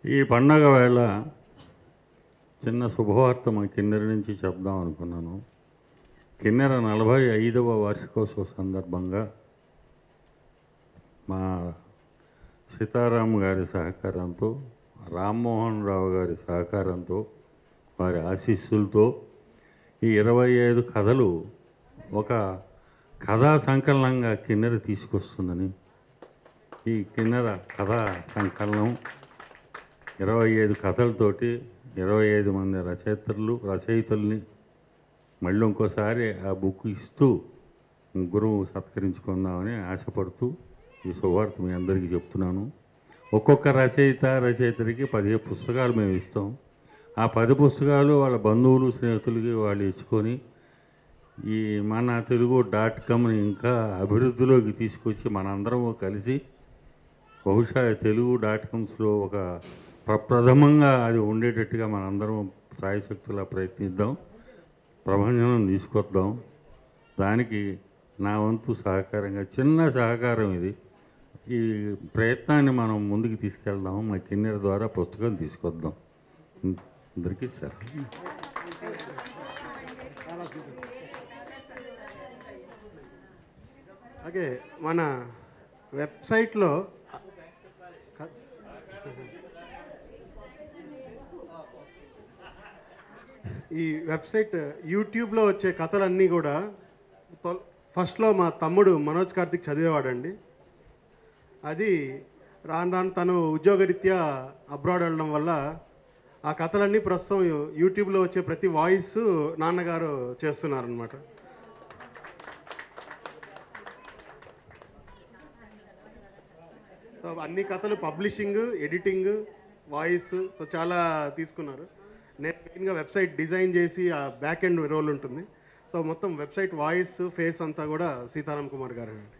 ఈ పండగ వేళ చిన్న శుభవార్త మా కిన్నెర నుంచి చెప్దాం అనుకున్నాను కిన్నెర నలభై ఐదవ వార్షికోత్సవ సందర్భంగా మా సీతారాం గారి సహకారంతో రామ్మోహన్ రావు గారి సహకారంతో వారి ఆశీస్సులతో ఈ ఇరవై ఐదు కథలు ఒక కథా సంకలనంగా కిన్నెర తీసుకొస్తుందని ఈ కిన్నెర కథా సంకలనం ఇరవై ఐదు కథలతోటి ఇరవై ఐదు మంది రచయితలు రచయితల్ని మళ్ళీ ఇంకోసారి ఆ బుక్ ఇస్తూ ముగ్గురు సత్కరించుకుందామని ఆశపడుతూ ఈ శుభార్త మీ అందరికీ చెప్తున్నాను ఒక్కొక్క రచయిత రచయితలకి పదిహేను పుస్తకాలు మేము ఇస్తాం ఆ పది పుస్తకాలు వాళ్ళ బంధువులు స్నేహితులకి వాళ్ళు ఇచ్చుకొని ఈ మన తెలుగు డాట్ కామ్ని ఇంకా అభివృద్ధిలోకి తీసుకొచ్చి మనందరం కలిసి బహుశా తెలుగు డాట్ కామ్స్లో ఒక ప్రప్రథమంగా అది ఉండేటట్టుగా మనందరం సాయశక్తులా ప్రయత్నిద్దాం ప్రభంజనం తీసుకొద్దాం దానికి నా వంతు సహకారంగా చిన్న సహకారం ఇది ఈ ప్రయత్నాన్ని మనం ముందుకు తీసుకెళ్దాం మా కిన్నెర ద్వారా పుస్తకం తీసుకొద్దాం అందరికీ సార్ అలాగే మన వెబ్సైట్లో ఈ వెబ్సైట్ యూట్యూబ్లో వచ్చే కథలన్నీ కూడా తొ- ఫస్ట్లో మా తమ్ముడు మనోజ్ కార్తిక్ చదివేవాడండి అది రాను రాను తను ఉద్యోగరీత్యా అబ్రాడ్ వెళ్ళడం వల్ల ఆ కథలన్నీ ప్రస్తుతం యూట్యూబ్లో వచ్చే ప్రతి వాయిస్ నాన్నగారు చేస్తున్నారనమాట సో అన్ని కథలు పబ్లిషింగ్ ఎడిటింగ్ వాయిస్ సో చాలా తీసుకున్నారు నేను మెయిన్గా వెబ్సైట్ డిజైన్ చేసి ఆ బ్యాక్ ఎండ్ రోల్ ఉంటుంది సో మొత్తం వెబ్సైట్ వాయిస్ ఫేస్ అంతా కూడా సీతారాం కుమార్ గారు అండి